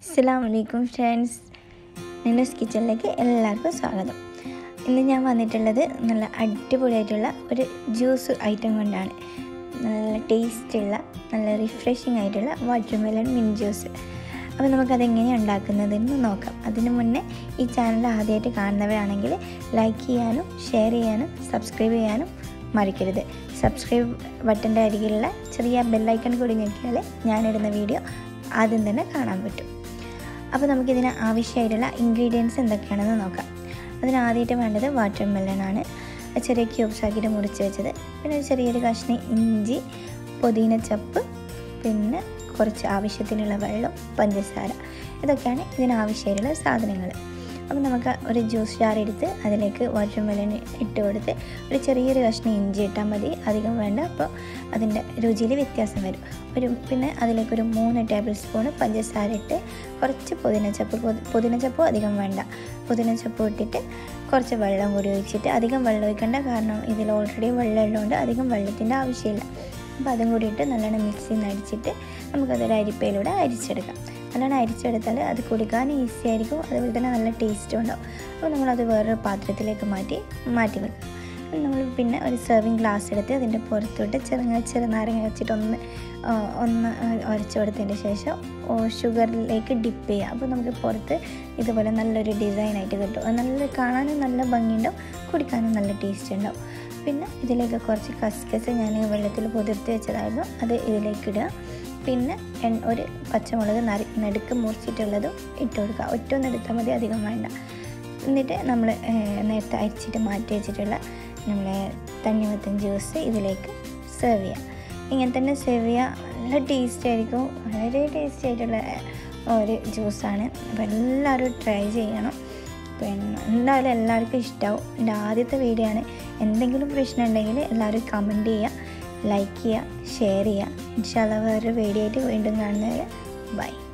അസ്സാം വലൈക്കും ഫ്രണ്ട്സ് നിന്നസ് കിച്ചണിലേക്ക് എല്ലാവർക്കും സ്വാഗതം ഇന്ന് ഞാൻ വന്നിട്ടുള്ളത് നല്ല അടിപൊളിയായിട്ടുള്ള ഒരു ജ്യൂസ് ഐറ്റം കൊണ്ടാണ് നല്ല ടേസ്റ്റുള്ള നല്ല റിഫ്രഷിംഗ് ആയിട്ടുള്ള വാട്ടർമെലൺ മിൻ ജ്യൂസ് അപ്പോൾ നമുക്കതെങ്ങനെയാണ് ഉണ്ടാക്കുന്നതെന്ന് നോക്കാം അതിന് മുന്നേ ഈ ചാനൽ ആദ്യമായിട്ട് കാണുന്നവരാണെങ്കിൽ ലൈക്ക് ചെയ്യാനും ഷെയർ ചെയ്യാനും സബ്സ്ക്രൈബ് ചെയ്യാനും മറക്കരുത് സബ്സ്ക്രൈബ് ബട്ടൻ്റെ അരികിലുള്ള ചെറിയ ബെല്ലൈക്കൺ കൂടി ഞെക്കിയാൽ ഞാനിടുന്ന വീഡിയോ ആദ്യം തന്നെ കാണാൻ പറ്റും അപ്പോൾ നമുക്കിതിന് ആവശ്യമായിട്ടുള്ള ഇൻഗ്രീഡിയൻസ് എന്തൊക്കെയാണെന്ന് നോക്കാം അതിന് ആദ്യമായിട്ട് വേണ്ടത് വാട്ടർ മെലണാണ് ചെറിയ ക്യൂബ്സ് ആക്കിയിട്ട് മുറിച്ച് വെച്ചത് പിന്നെ ഒരു ചെറിയൊരു കഷ്ണം ഇഞ്ചി പുതിന ചപ്പ് പിന്നെ കുറച്ച് ആവശ്യത്തിനുള്ള വെള്ളം പഞ്ചസാര ഇതൊക്കെയാണ് ഇതിനാവശ്യമായിട്ടുള്ള സാധനങ്ങൾ അപ്പോൾ നമുക്ക് ഒരു ജ്യൂസ് ജാർ എടുത്ത് അതിലേക്ക് വാട്ടർ മെലൺ ഇട്ട് കൊടുത്ത് ഒരു ചെറിയൊരു കഷ്ണം ഇഞ്ചി ഇട്ടാൽ മതി അധികം വേണ്ട അപ്പോൾ അതിൻ്റെ രുചിയിൽ വ്യത്യാസം വരും ഒരു പിന്നെ അതിലേക്ക് ഒരു മൂന്ന് ടേബിൾ സ്പൂൺ പഞ്ചസാര ഇട്ട് കുറച്ച് പുതിനച്ചപ്പ് പുതിനച്ചപ്പും അധികം വേണ്ട പുതിനച്ചപ്പ് ഇട്ടിട്ട് കുറച്ച് വെള്ളം കൂടി ഒഴിച്ചിട്ട് അധികം വെള്ളം ഒഴിക്കേണ്ട കാരണം ഇതിൽ ഓൾറെഡി വെള്ളം ഉള്ളതുകൊണ്ട് അധികം വെള്ളത്തിൻ്റെ ആവശ്യമില്ല അപ്പോൾ അതും കൂടി ഇട്ട് നല്ലോണം മിക്സിയിൽ നിന്ന് അടിച്ചിട്ട് നമുക്കതൊരു അരിപ്പയിലൂടെ അരിച്ചെടുക്കാം നല്ലോണം അരിച്ചെടുത്താൽ അത് കുടിക്കാൻ ഈസി ആയിരിക്കും അതുപോലെ തന്നെ നല്ല ടേസ്റ്റും ഉണ്ടാവും അപ്പോൾ നമ്മളത് വേറൊരു പാത്രത്തിലേക്ക് മാറ്റി മാറ്റി വെക്കാം നമ്മൾ പിന്നെ ഒരു സെർവിങ് ഗ്ലാസ് എടുത്ത് അതിൻ്റെ പുറത്തോട്ട് ചെറുങ്ങ ചെറുനാരങ്ങ വെച്ചിട്ട് ഒന്ന് ഒന്ന് ഉരച്ചു കൊടുത്തതിന് ശേഷം ഷുഗറിലേക്ക് ഡിപ്പ് ചെയ്യുക അപ്പോൾ നമുക്ക് പുറത്ത് ഇതുപോലെ നല്ലൊരു ഡിസൈനായിട്ട് കിട്ടും അത് നല്ല കാണാനും നല്ല ഭംഗിയുണ്ടാവും കുടിക്കാനും നല്ല ടേസ്റ്റ് ഉണ്ടാവും പിന്നെ ഇതിലേക്ക് കുറച്ച് കസ്കസ് ഞാൻ വെള്ളത്തിൽ കുതിർത്ത് വെച്ചതായിരുന്നു അത് ഇതിലേക്ക് ഇടുക പിന്നെ ഒരു പച്ചമുളക് നരി നടുക്ക് മുറിച്ചിട്ടുള്ളതും ഇട്ട് കൊടുക്കുക ഒറ്റ ഒന്ന് എടുത്താൽ മതി അധികം വേണ്ട എന്നിട്ട് നമ്മൾ നേരത്തെ അരിച്ചിട്ട് മാറ്റി വെച്ചിട്ടുള്ള നമ്മളെ തണ്ണിമത്തൻ ജ്യൂസ് ഇതിലേക്ക് സെർവ് ചെയ്യാം ഇങ്ങനെ തന്നെ സെർവ് ചെയ്യുക നല്ല ടേസ്റ്റ് ആയിരിക്കും വളരെ ടേസ്റ്റി ആയിട്ടുള്ള ഒരു ജ്യൂസാണ് അപ്പോൾ എല്ലാവരും ട്രൈ ചെയ്യണം പിന്നെ എന്തായാലും എല്ലാവർക്കും ഇഷ്ടമാവും എൻ്റെ ആദ്യത്തെ വീഡിയോ ആണ് എന്തെങ്കിലും പ്രശ്നം ഉണ്ടെങ്കിൽ എല്ലാവരും കമൻറ്റ് ചെയ്യുക ലൈക്ക് ചെയ്യുക ഷെയർ ചെയ്യുക ഇൻഷാല്ല വേറൊരു വീഡിയോ ആയിട്ട് വീണ്ടും കാണുന്നവരെ ബൈ